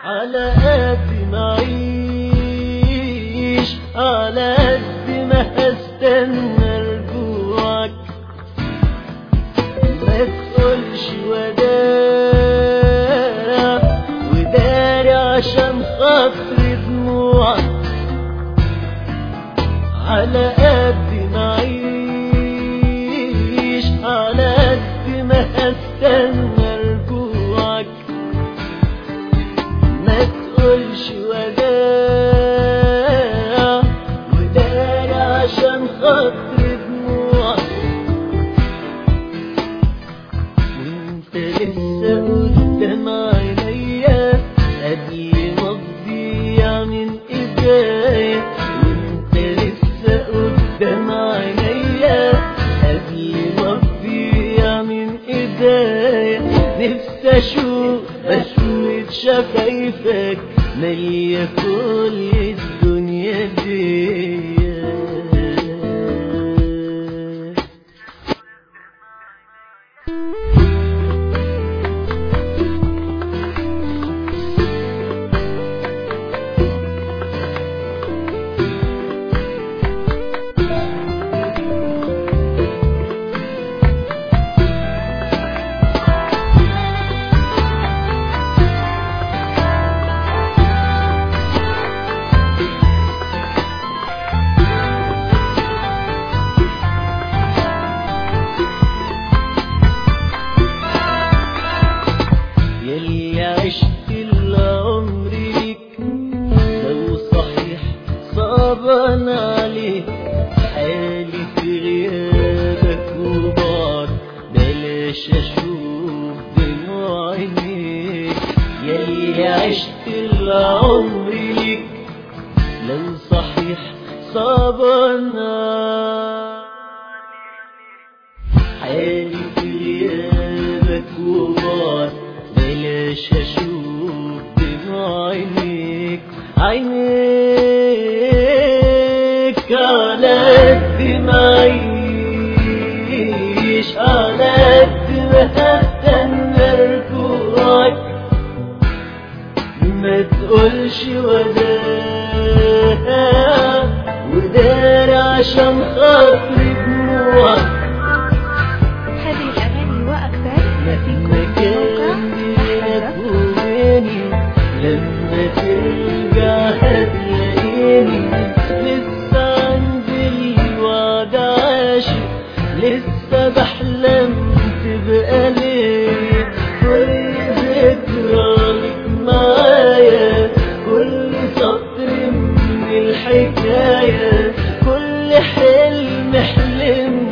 على قد ما أعيش على قد ما هستنى رجوعك ما تقولش وداع وداري عشان خاطر دموعك على قد ما أعيش على قد ما هستنى رجوعك ما تقولش وداع وداري عشان خاطر دموعك وانت لسه قدام عينيا قبل ما تضيع من ايديا وانت لسه قدام عينيا قبل ما تضيع من ايديا نفسي اشوف بشوف شفايفك مالية كل الدنيا دي يلي عشت العمر ليك لو صحيح صعبان عليك حالي في غيابك وبعد بلاش اشوف دموع عينيك يلي عشت العمر ليك لو صحيح صعبان عليك حالي في غيابك وبعد بلاش اشوف دموع عينيك عينيك على قد ما اعيش على قد ما هستنى رجوعك ما تقولش وداع وداري عشان خاطر دموعك هذه الأغاني وأكثر في لما كل كان بينك وبيني لما ترجع هتلاقيني لسه عندي الوعد عاشق لسه بحلم تبقى ليا كل ذكرى لك معايا كل سطر من الحكاية كل حلم حلم